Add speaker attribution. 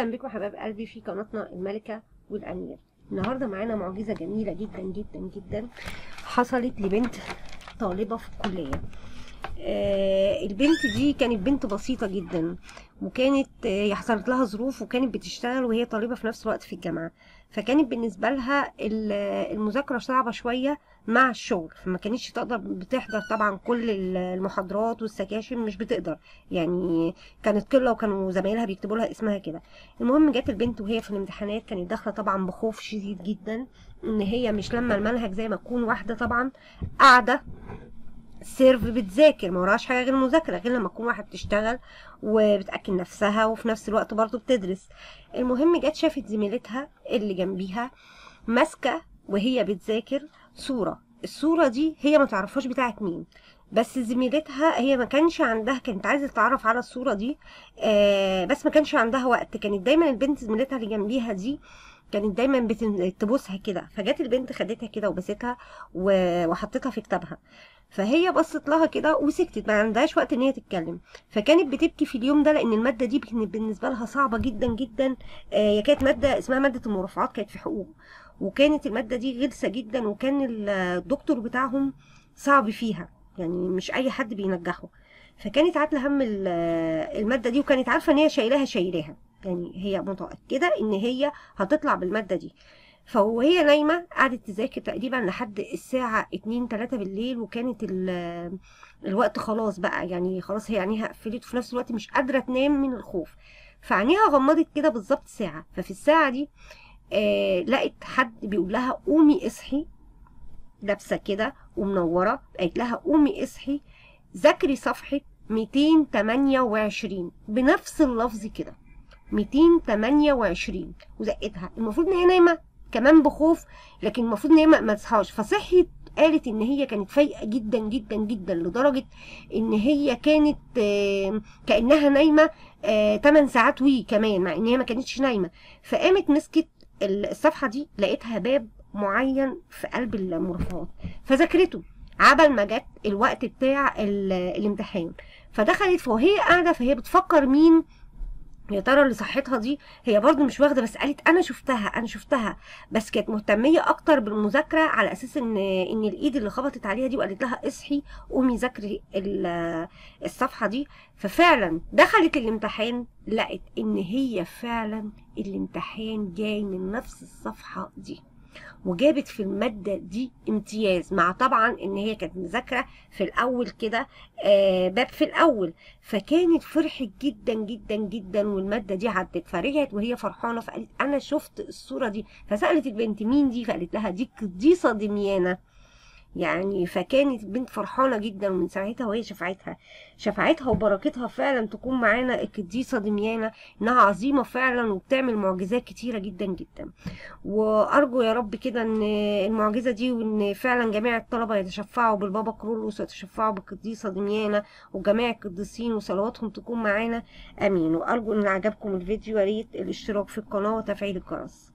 Speaker 1: اهلا بكم حبايب قلبي في قناتنا الملكه والامير النهارده معانا معجزه جميله جدا جدا جدا حصلت لبنت طالبه في الكليه آه البنت دي كانت بنت بسيطه جدا وكانت آه حصلت لها ظروف وكانت بتشتغل وهي طالبه في نفس الوقت في الجامعه فكانت بالنسبه لها المذاكره صعبه شويه مع الشغل فما كانتش تقدر بتحضر طبعا كل المحاضرات والسكاشن مش بتقدر يعني كانت قله وكانوا زمايلها بيكتبوا لها اسمها كده المهم جت البنت وهي في الامتحانات كانت داخله طبعا بخوف شديد جدا ان هي مش لما المنهج زي ما تكون واحده طبعا قاعده سيرف بتذاكر ما وراش حاجه غير المذاكره غير لما تكون واحده بتشتغل وبتاكل نفسها وفي نفس الوقت برضه بتدرس المهم جت شافت زميلتها اللي جنبيها ماسكه وهي بتذاكر صوره الصوره دي هي ما تعرفهاش بتاعت مين بس زميلتها هي ما كانش عندها كانت عايزه تتعرف على الصوره دي آه بس ما كانش عندها وقت كانت دايما البنت زميلتها اللي جنبيها دي كانت دايما بتبوسها كده فجت البنت خدتها كده وبستها وحطيتها في كتابها فهي بصت لها كده وسكتت ما عندهاش وقت ان هي تتكلم فكانت بتبكي في اليوم ده لان الماده دي كانت بالنسبه لها صعبه جدا جدا هي آه كانت ماده اسمها ماده المرافعات كانت في حقوق وكانت الماده دي غلسه جدا وكان الدكتور بتاعهم صعب فيها يعني مش اي حد بينجحه فكانت عاتله هم الماده دي وكانت عارفه ان هي شايلاها شايلاها يعني هي متاكده ان هي هتطلع بالماده دي فوهي نايمة قعدت تذاكر تقريبا لحد الساعة اتنين تلاتة بالليل وكانت الوقت خلاص بقى يعني خلاص هي عينيها قفلت وفي نفس الوقت مش قادرة تنام من الخوف فعينيها غمضت كده بالظبط ساعة ففي الساعة دي آه لقت حد بيقول لها قومي اصحي لابسة كده ومنورة قالت لها قومي اصحي ذاكري صفحة 228 بنفس اللفظ كده 228 وزقتها المفروض ان هي نايمه كمان بخوف لكن المفروض ان هي ما تصحاش فصحيت قالت ان هي كانت فايقه جدا جدا جدا لدرجه ان هي كانت كانها نايمه 8 ساعات وي كمان مع ان هي ما كانتش نايمه فقامت مسكت الصفحه دي لقيتها باب معين في قلب المرافعات فذاكرته عبل ما جت الوقت بتاع الامتحان فدخلت وهي قاعده فهي بتفكر مين يا ترى اللي صحتها دي هي برضو مش واخده بس قالت انا شفتها انا شفتها بس كانت مهتميه اكتر بالمذاكره على اساس ان ان الايد اللي خبطت عليها دي وقالت لها اصحي قومي ذاكري الصفحه دي ففعلا دخلت الامتحان لقت ان هي فعلا الامتحان جاي من نفس الصفحه دي وجابت في المادة دي امتياز مع طبعا ان هي كانت مذاكرة في الاول كده آه باب في الاول فكانت فرحت جدا جدا جدا والمادة دي عدت فرجعت وهي فرحانة فقالت انا شفت الصورة دي فسألت البنت مين دي فقالت لها دي قديسة دميانة يعني فكانت البنت فرحانه جدا ومن ساعتها وهي شفعتها شفعتها وبركتها فعلا تكون معانا القديسه دميانه انها عظيمه فعلا وبتعمل معجزات كتيره جدا جدا وارجو يا رب كده ان المعجزه دي وان فعلا جميع الطلبه يتشفعوا بالبابا كرولوس ويتشفعوا بالقديسه دميانه وجميع القديسين وصلواتهم تكون معانا امين وارجو ان عجبكم الفيديو يا ريت الاشتراك في القناه وتفعيل الجرس